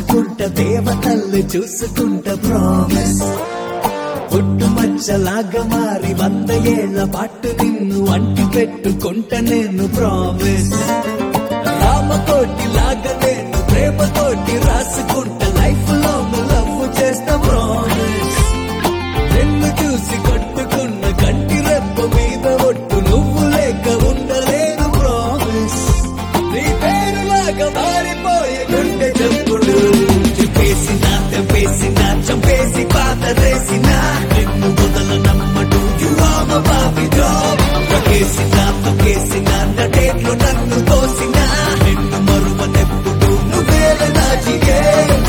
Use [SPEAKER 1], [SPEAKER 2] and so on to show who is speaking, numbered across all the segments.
[SPEAKER 1] దాచుకుంట దేవతల్ని చూసుకుంట ప్రామిస్ పుట్టు మచ్చలాగా మారి వంద ఏళ్ల పాటు నిన్ను అంటి పెట్టుకుంట నేను ప్రామిస్ రామకోటి లాగా నేను ప్రేమతోటి రాసుకుంట లైఫ్ లో లవ్ చేస్తా ప్రామిస్ నిన్ను చూసి కట్టుకున్న కంటి రెప్ప మీద ఒట్టు నువ్వు లేక ఉండలేను ప్రామిస్ నీ పేరులాగా మారిపోయే గుండె చెప్పుడు చెప్పేసిన తెప్పేసిన చంపేసి పాత రేసిన నిన్ను వదల నమ్మడు యువామ బాబి జాబ్ తొకేసిన తొకేసిన నటేట్లు నన్ను తోసిన నిన్ను మరువనెప్పుడు నువ్వేల నాచిగే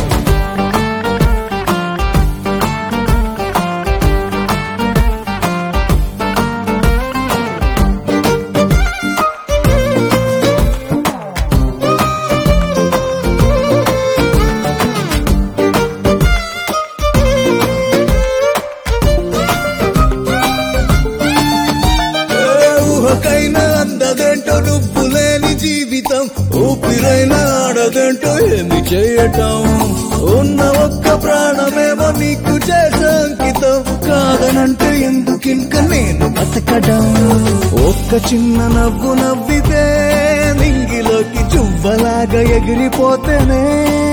[SPEAKER 1] ఏ ఊహకైనా అందదేంటో నువ్వు లేని జీవితం ఊపిరైనా ఆడదేంటో ఏమి చేయటం ఉన్న ఒక్క ప్రాణమేమో నీకు చేసే అంకితం కాదనంటే ఎందుకింక నేను బతకడం ఒక్క చిన్న నవ్వు నవ్వితే నింగిలోకి చువ్వలాగా ఎగిరిపోతేనే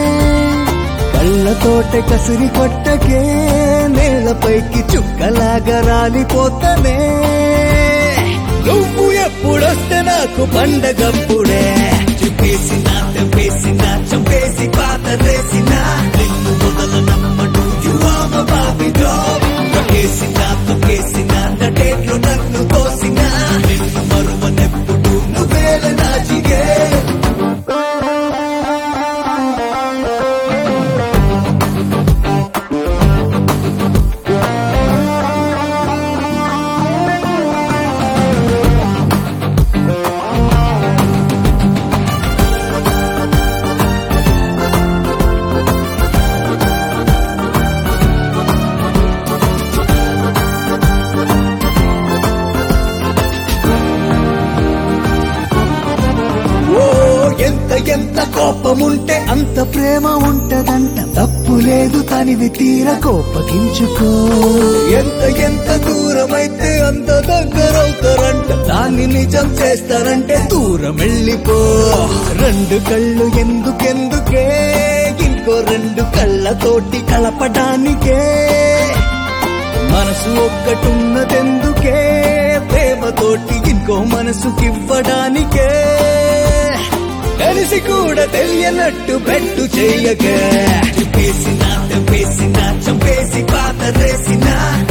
[SPEAKER 1] కళ్ళతోటే కసిరి కొట్టకే నేలపైకి చుక్కలాగా రాలిపోతనే నువ్వు ఎప్పుడొస్తే నాకు పండగప్పుడే చూపేసిన తెప్పేసిన చంపేసి పాత రేసిన నిన్ను మొదల నమ్మడు యువామ బాబి జాబ్ తొకేసిన తొకేసిన నటేట్లు నన్ను తోసిన నిన్ను మరువనెప్పుడు నువ్వేల నాచిగే ఓ ఎంత ఎంత కోపముంటే అంత ప్రేమ ఉంటదంట తప్పు లేదు తనివి తీర కోపగించుకో ఎంత ఎంత దూరమైతే అంత దగ్గరవుతారంట దాన్ని నిజం చేస్తారంటే దూరం వెళ్ళిపో రెండు కళ్ళు ఎందుకెందుకే ఇంకో రెండు కళ్ళతోటి కలపడానికే మనసు ఒక్కటున్నదెందుకే ప్రేమతోటి ఇంకో మనసుకివ్వడానికే తెలిసి కూడా తెలియనట్టు పెట్టు చెయ్యక చెప్పేసిన తెప్పేసిన చంపేసి పాత రేసిన